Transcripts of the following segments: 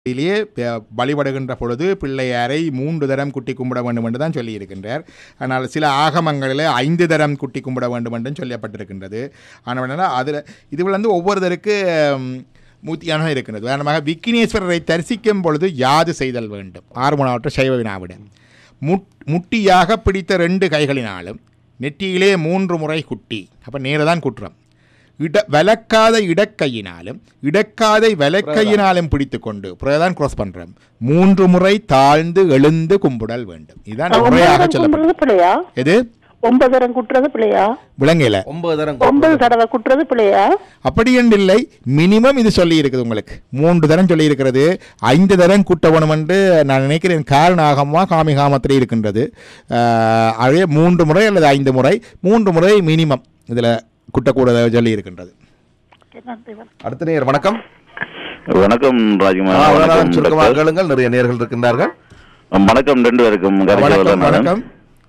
இதிலேயே ப- வழிபடுகின்ற பொழுது பிள்ளையாரை மூன்று தரம் குட்டி கும்பிட வேண்டும் என்று தான் சொல்லியிருக்கின்றார் ஆனால் சில ஆகமங்களில் ஐந்து தரம் குட்டி கும்பிட வேண்டும் என்றும் சொல்லப்பட்டிருக்கின்றது ஆனால் அதில் இது வந்து ஒவ்வொருத்தருக்கு ம், மூத்தியான இருக்கின்றது உதாரணமாக விக்கினேஸ்வரரை தரிசிக்கும் பொழுது யாது செய்தல் வேண்டும் ஆறுமணாவற்ற சைவ வினாவிட முட் முட்டியாக பிடித்த ரெண்டு கைகளினாலும் நெற்றியிலே மூன்று முறை குட்டி அப்போ நேரதான் குற்றம் இட வலக்காத இடக்கையினாலும் இடக்காதை வலக்கையினாலும் பிடித்து கொண்டு தான் cross பண்றோம் மூன்று முறை தாழ்ந்து எழுந்து கும்பிடல் வேண்டும் இதுதான் முறையாக ஒன்பதரம் சொல்லப்படும் குட்டுறது பிள்ளையா எது ஒன்பதரம் குட்டுறது பிள்ளையா விளங்கல ஒன்பது தரம் ஒன்பது தடவை குட்டுறது பிள்ளையா அப்படி என்று இல்லை மினிமம் இது சொல்லி இருக்குது உங்களுக்கு மூன்று தரம் சொல்லி இருக்கிறது ஐந்து தரம் கூட்ட வேணும் என்று நான் நினைக்கிறேன் காரணாகமா காமிகாமத்திலே இருக்கின்றது ஆஹ், அதே மூன்று முறை அல்லது ஐந்து முறை மூன்று முறை மினிமம் இதில் குட்டக்கூட சொல்லி இருக்கின்றது நன்றி வணக்கம். அடுத்த நேர் வணக்கம் வணக்கம் ராஜ்குமார் ஆ, வணக்கம். வணக்கம் சுருக்கமாக டாக்டர். கேளுங்கள் நிறைய நேர்கள் இருக்கின்றார்கள் வணக்கம் ரெண்டு பேருக்கும் வணக்கம் கரிசவரன் நானும். வணக்கம்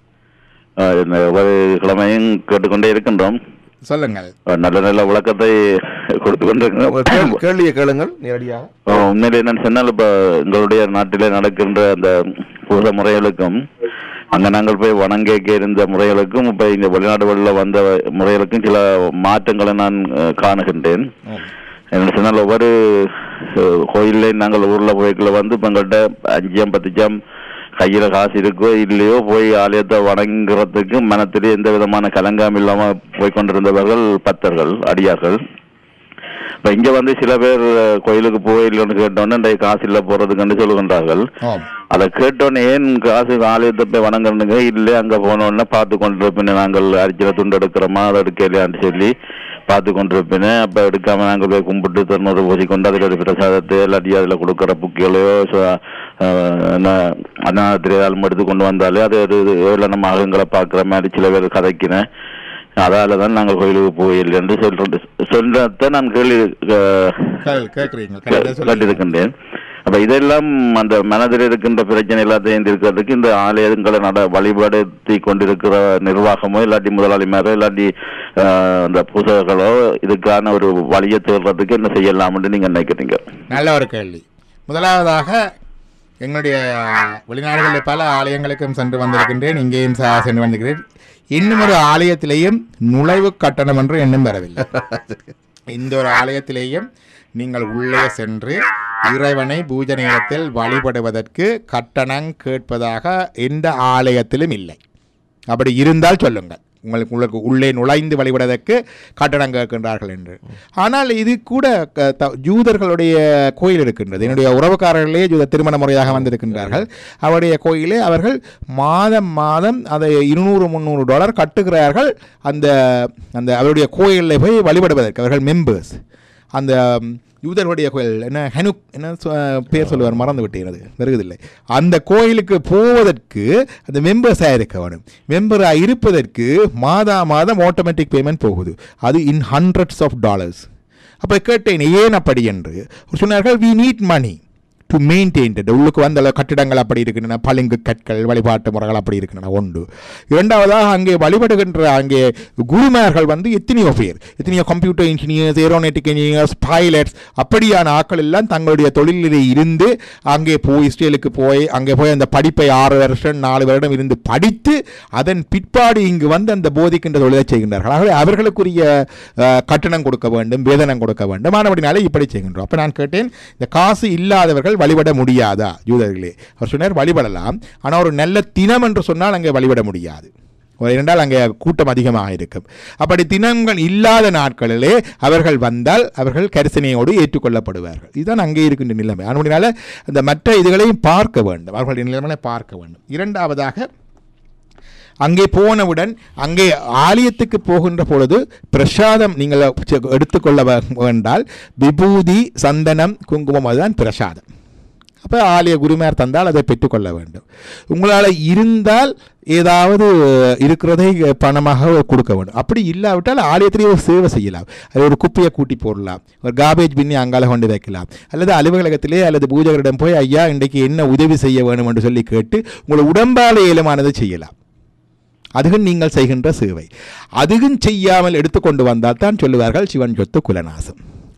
ஆ, இந்த ஒவ்வொரு கிழமையும் கேட்டுக்கொண்டே இருக்கின்றோம் சொல்லுங்கள் ஆ, நல்ல நல்ல விளக்கத்தை கொடுத்து உங்கள் கேள்- கொண்டிருக்கிறோம் கேள்வியை கேளுங்கள் நேரடியாக ஆ, உண்மையிலே என்னன்னு சொன்னால் இப்போ எங்களுடைய நாட்டிலே நடக்கின்ற அந்த பூத முறைகளுக்கும் அங்க நாங்கள் போய் வணங்க இருந்த முறைகளுக்கும் இப்ப இங்க வெளிநாடுகளில் வந்த முறைகளுக்கும் சில மாற்றங்களை நான் அஹ், காணுகின்றேன் என்ன சொன்னால் ஒவ்வொரு அஹ், கோயில்லையும் நாங்கள் ஊர்ல போய்க்குள்ள வந்து இப்போ எங்கள்கிட்ட அஞ்சாம் பத்துச்சாம் கையில காசு இருக்கோ இல்லையோ போய் ஆலயத்தை வணங்குறதுக்கு மனத்திலே எந்த விதமான கலங்காம் இல்லாம போய் கொண்டிருந்தவர்கள் பக்தர்கள் அடியார்கள் இப்ப இங்க வந்து சில பேர் அஹ், கோயிலுக்கு போயில்லைன்னு கேட்டோன்னே இந்த காசு இல்ல போறதுக்குன்னு சொல்லுகின்றார்கள் ஆம் அதை கேட்டோன்னே ஏன் காசு ஆலயத்தை போய் வணங்குறதுங்க இல்லை அங்க போனோடனே பார்த்து கொண்டிருப்பின நாங்கள் அரிசியில துண்டு எடுக்கிறோமா அதை எடுக்கலையான்னு சொல்லி பார்த்து கொண்டிருப்பின அப்ப எடுக்காம நாங்க போய் கும்பிட்டு திருநூறு பூசி கொண்டு அதுக்கு ஒரு பிரசாதத்தை இல்லாட்டி அதுல கொடுக்குற புக்கிகளையோ அன்னாத்திரையாலும் எடுத்து கொண்டு வந்தாலே அது ஒரு ஏழு நம்ம அகங்களை பார்க்குற மாதிரி சில பேர் கதைக்கினேன் அதால தான் நாங்கள் கோயிலுக்கு போயில்லை என்று சொல்றது சொல்றதை நான் கேள்வி அஹ், கேள்- கேட்குறீங்க கே- கரெக்டாக சொல்லுங்க. கேட்டிருக்கின்றேன் அப்ப இதெல்லாம் அந்த மனதில் இருக்கின்ற பிரச்சனை எல்லாத்தையும் தீர்க்கிறதுக்கு இந்த ஆலயங்களை நட வழிபடுத்தி கொண்டிருக்கிற நிர்வாகமோ இல்லாட்டி முதலாளிமாரோ இல்லாட்டி ஆஹ், இந்த பூசகர்களோ இதுக்கான ஒரு வழியை தேடுறதுக்கு என்ன செய்யலாம்னு நீங்க நினைக்கிறீங்க நல்ல ஒரு கேள்வி முதலாவதாக எங்களுடைய வெளிநாடுகளில் பல ஆலயங்களுக்கும் சென்று வந்திருக்கின்றேன் இங்கேயும் ச- சென்று வந்திருக்கிறேன் இன்னும் ஒரு ஆலயத்திலேயும் நுழைவு கட்டணம் என்று எண்ணம் வரவில்லை இந்த ஒரு ஆலயத்திலேயும் நீங்கள் உள்ளே சென்று இறைவனை பூஜை நேரத்தில் வழிபடுவதற்கு கட்டணம் கேட்பதாக எந்த ஆலயத்திலும் இல்லை அப்படி இருந்தால் சொல்லுங்கள் உங்களுக்கு உங்களுக்கு உள்ளே நுழைந்து வழிபடுவதற்கு கட்டணம் கேட்கின்றார்கள் என்று ஆனால் இது கூட க- த- ஜூதர்களுடைய கோயில் இருக்கின்றது என்னுடைய உறவுக்காரர்களே ஜூத திருமண முறையாக வந்திருக்கின்றார்கள் அவருடைய கோயிலே அவர்கள் மாதம் மாதம் அதை இருநூறு முந்நூறு டாலர் கட்டுகிறார்கள் அந்த அந்த அவருடைய கோயிலில் போய் வழிபடுவதற்கு அவர்கள் மெம்பர்ஸ் அந்த ம், யூதர்களுடைய கோயில் என்ன ஹெனுக் என்ன சொ- பேர் சொல்லுவார் மறந்து விட்டேன் வருவதில்லை அந்த கோயிலுக்கு போவதற்கு அந்த மெம்பர்ஸாக இருக்க வேணும் மெம்பராக இருப்பதற்கு மாதா மாதம் ஆட்டோமேட்டிக் பேமெண்ட் போகுது அது இன் ஹண்ட்ரட்ஸ் ஆஃப் டாலர்ஸ் அப்போ கேட்டேன் ஏன் அப்படி என்று ஒரு சொன்னார்கள் we need money to maintain உள்ளுக்கு வந்த அளவு கட்டிடங்கள் அப்படி இருக்கின்றன பளிங்கு கற்கள் வழிபாட்டு முறைகள் அப்படி இருக்கின்றன ஒன்று இரண்டாவதாக அங்கே வழிபடுகின்ற அங்கே குருமார்கள் வந்து எத்தனையோ பேர் எத்தனையோ computer engineers aeronautic engineers pilots அப்படியான ஆட்கள் எல்லாம் தங்களுடைய தொழிலில் இருந்து அங்கே போய் இஸ்ரேலுக்கு போய் அங்கே போய் அந்த படிப்பை ஆறு வருஷம் நாலு வருடம் இருந்து படித்து அதன் பிற்பாடு இங்கு வந்து அந்த போதிக்கின்ற தொழிலை செய்கின்றார்கள் ஆகவே அவர்களுக்குரிய அஹ், கட்டணம் கொடுக்க வேண்டும் வேதனம் கொடுக்க வேண்டும் ஆனபடினாலே இப்படி செய்கின்றோம் அப்போ நான் கேட்டேன் இந்த காசு இல்லாதவர்கள் வழிபட முடியாதா யூதர்களே அவர் சொன்னார் வழிபடலாம் ஆனால் ஒரு நல்ல தினம் என்று சொன்னால் அங்கே வழிபட முடியாது ஒரு இரண்டால் அங்கே கூட்டம் அதிகமாக இருக்கும் அப்படி தினங்கள் இல்லாத நாட்களிலே அவர்கள் வந்தால் அவர்கள் கரிசனையோடு ஏற்றுக்கொள்ளப்படுவார்கள் இதுதான் அங்கே இருக்கின்ற நிலைமை அதனால அந்த மற்ற இதுகளையும் பார்க்க வேண்டும் அவர்களுடைய நிலைமையை பார்க்க வேண்டும் இரண்டாவதாக அங்கே போனவுடன் அங்கே ஆலயத்துக்கு போகின்ற பொழுது பிரசாதம் நீங்கள் செ- எடுத்துக்கொள்ள வே- வேண்டால் விபூதி சந்தனம் குங்குமம் அதுதான் பிரசாதம் அப்போ ஆலய குருமார் தந்தால் அதை பெற்றுக்கொள்ள வேண்டும் உங்களால் இருந்தால் ஏதாவது இருக்கிறதை பணமாக கொடுக்க வேண்டும் அப்படி இல்லாவிட்டால் ஆலயத்திலேயே ஒரு சேவை செய்யலாம் அது ஒரு குப்பையை கூட்டி போடலாம் ஒரு காபேஜ் பின்னி அங்கால கொண்டு வைக்கலாம் அல்லது அலுவலகத்திலே அல்லது பூஜகரிடம் போய் ஐயா இன்றைக்கு என்ன உதவி செய்ய வேணும் என்று சொல்லி கேட்டு உங்களை உடம்பால இயலுமானதை செய்யலாம் அதுவும் நீங்கள் செய்கின்ற சேவை அதுவும் செய்யாமல் எடுத்துக்கொண்டு வந்தால் தான் சொல்லுவார்கள் சிவன் சொத்து குலநாசம்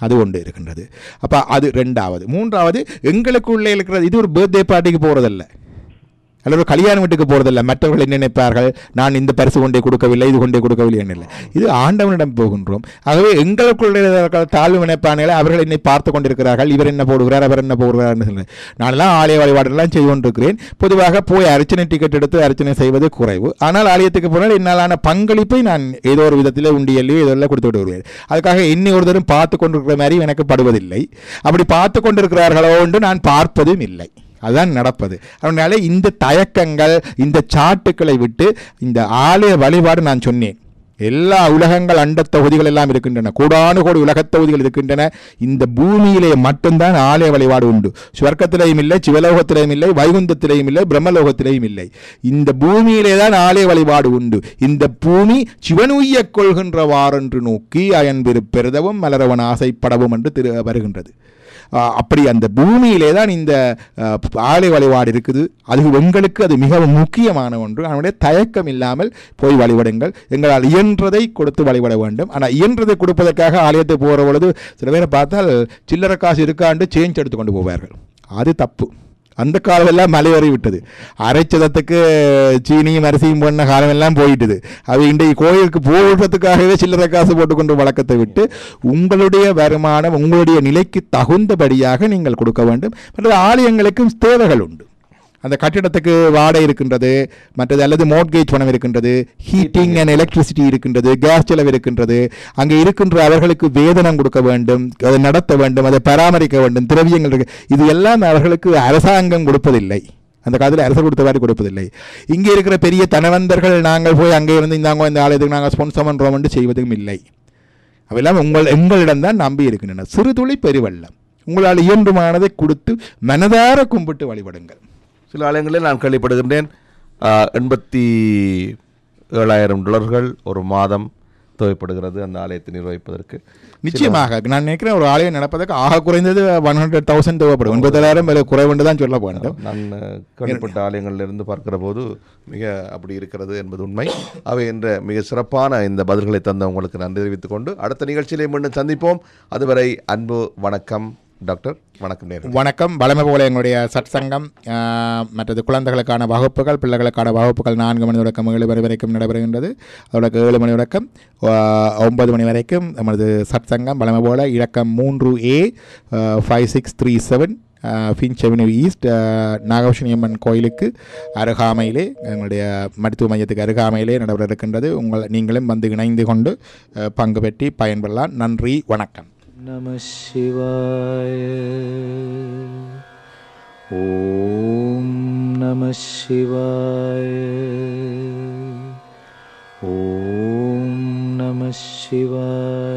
அது ஒன்று இருக்கின்றது அப்போ அது ரெண்டாவது மூன்றாவது எங்களுக்குள்ளே இருக்கிறது இது ஒரு பர்த்டே பார்ட்டிக்கு போகிறதல்ல அல்லது ஒரு கல்யாண வீட்டுக்கு போகிறதில்ல மற்றவர்கள் என்ன நினைப்பார்கள் நான் இந்த பரிசு கொண்டே கொடுக்கவில்லை இது கொண்டே கொடுக்கவில்லை இல்லை இது ஆண்டவனிடம் போகின்றோம் ஆகவே எங்களுக்குள்ள இருக்கிற தாழ்வு நினைப்பானே அவர்கள் என்னை பார்த்து கொண்டிருக்கிறார்கள் இவர் என்ன போடுகிறார் அவர் என்ன போடுகிறார் சொல்லி நானெல்லாம் ஆலய வழிபாடுலாம் செய்து கொண்டிருக்கிறேன் பொதுவாக போய் அர்ச்சனை டிக்கெட் எடுத்து அர்ச்சனை செய்வது குறைவு ஆனால் ஆலயத்துக்கு போனால் என்னாலான பங்களிப்பை நான் ஏதோ ஒரு விதத்தில் உண்டியல்லையோ இதெல்லாம் கொடுத்து விட்டு வருவேன் அதுக்காக இன்னி ஒரு தரம் பார்த்து கொண்டிருக்கிற மாதிரி எனக்கு படுவதில்லை அப்படி பார்த்து கொண்டிருக்கிறார்களோ என்று நான் பார்ப்பதும் இல்லை அதுதான் நடப்பது அதனால இந்த தயக்கங்கள் இந்த சாட்டுக்களை விட்டு இந்த ஆலய வழிபாடு நான் சொன்னேன் எல்லா உலகங்கள் அண்ட தொகுதிகள் எல்லாம் இருக்கின்றன கோடானு கோடி உலகத் தொகுதிகள் இருக்கின்றன இந்த பூமியிலே மட்டும்தான் ஆலய வழிபாடு உண்டு சுவர்க்கத்திலேயும் இல்லை சிவலோகத்திலேயும் இல்லை வைகுந்தத்திலேயும் இல்லை பிரம்மலோகத்திலேயும் இல்லை இந்த பூமியிலே தான் ஆலய வழிபாடு உண்டு இந்த பூமி சிவனுய்ய கொள்கின்றவாறென்று நோக்கி அயன்பிரு பெருதவும் மலரவன் ஆசைப்படவும் என்று திரு வருகின்றது ஆஹ் அப்படி அந்த பூமியிலே தான் இந்த ஆஹ், ஆலய வழிபாடு இருக்குது அது எங்களுக்கு அது மிகவும் முக்கியமான ஒன்று அதனுடைய தயக்கம் இல்லாமல் போய் வழிபடுங்கள் எங்களால் இயன்றதை கொடுத்து வழிபட வேண்டும் ஆனால் இயன்றதை கொடுப்பதற்காக ஆலயத்துக்கு போகிற பொழுது சில பேரை பார்த்தால் சில்லறை காசு இருக்காண்டு சேஞ்ச் எடுத்து கொண்டு போவார்கள் அது தப்பு அந்த காலமெல்லாம் மலையேறி விட்டது அரைச்சதத்துக்கு சீனியும் அரிசியும் போன காலமெல்லாம் போயிட்டுது அது இன்றைக்கு கோயிலுக்கு போடுறதுக்காகவே சில்லறை காசு போட்டுக்கொண்டு வழக்கத்தை விட்டு உங்களுடைய வருமானம் உங்களுடைய நிலைக்கு தகுந்தபடியாக நீங்கள் கொடுக்க வேண்டும் மற்ற ஆலயங்களுக்கும் தேவைகள் உண்டு அந்த கட்டிடத்துக்கு வாடகை இருக்கின்றது மற்றது அல்லது மோட்கேஜ் பணம் இருக்கின்றது ஹீட்டிங் அண்ட் எலக்ட்ரிசிட்டி இருக்கின்றது கேஸ் செலவு இருக்கின்றது அங்கே இருக்கின்ற அவர்களுக்கு வேதனம் கொடுக்க வேண்டும் அதை நடத்த வேண்டும் அதை பராமரிக்க வேண்டும் திரவியங்கள் இருக்கு இது எல்லாம் அவர்களுக்கு அரசாங்கம் கொடுப்பதில்லை அந்த காலத்தில் அரசு கொடுத்த மாதிரி கொடுப்பதில்லை இங்கே இருக்கிற பெரிய தனவந்தர்கள் நாங்கள் போய் அங்கே இருந்து இந்தாங்க இந்த ஆலயத்துக்கு நாங்கள் ஸ்பான்சர் பண்ணுறோம் என்று செய்வதும் இல்லை அவையெல்லாம் உங்கள் எங்களிடம்தான் நம்பி இருக்கின்றன சிறுதுளி பெருவெள்ளம் உங்களால் இயன்றுமானதை கொடுத்து மனதார கும்பிட்டு வழிபடுங்கள் சில ஆலயங்களில் நான் கேள்விப்படுகின்றேன் ஆஹ், எண்பத்தி ஏழாயிரம் டாலர்கள் ஒரு மாதம் தேவைப்படுகிறது அந்த ஆலயத்தை நிர்வகிப்பதற்கு நிச்சயமாக நான் நினைக்கிறேன் ஒரு ஆலயம் நடப்பதற்கு ஆக குறைந்தது ஒன் ஹண்ட்ரட் தௌசண்ட் தேவைப்படும் ஒன்பதாயிரம் விலை குறைவுண்டு தான் சொல்ல வேண்டும் நான் அஹ், கேள்விப்பட்ட ஆலயங்களிலிருந்து பார்க்கிற போது மிக அப்படி இருக்கிறது என்பது உண்மை அவை என்ற மிக சிறப்பான இந்த பதில்களை தந்த உங்களுக்கு நன்றி தெரிவித்துக் கொண்டு அடுத்த நிகழ்ச்சியிலே மீண்டும் சந்திப்போம் அதுவரை அன்பு வணக்கம் டாக்டர் வணக்கம் நேரம் வணக்கம் வளமை போல எங்களுடைய சட் சங்கம் ஆஹ், மற்றது குழந்தைகளுக்கான வகுப்புகள் பிள்ளைகளுக்கான வகுப்புகள் நான்கு மணி தொடக்கம் ஏழு மணி வரைக்கும் நடைபெறுகின்றது அதோட ஏழு மணி தொடக்கம் ஆஹ், ஒன்பது மணி வரைக்கும் நமது சட் சங்கம் வளமை போல இலக்கம் மூன்று A five six three seven Finch Avenue East Nagapooshaniamman கோயிலுக்கு அருகாமையிலே எங்களுடைய மருத்துவ மையத்துக்கு அருகாமையிலே நடைபெற இருக்கின்றது உங்கள் நீங்களும் வந்து இணைந்து கொண்டு ஆஹ், பங்கு பெற்றி பயன்பெறலாம் நன்றி வணக்கம் नमः शिवाय ॐ नमः शिवाय ॐ नमः शिवाय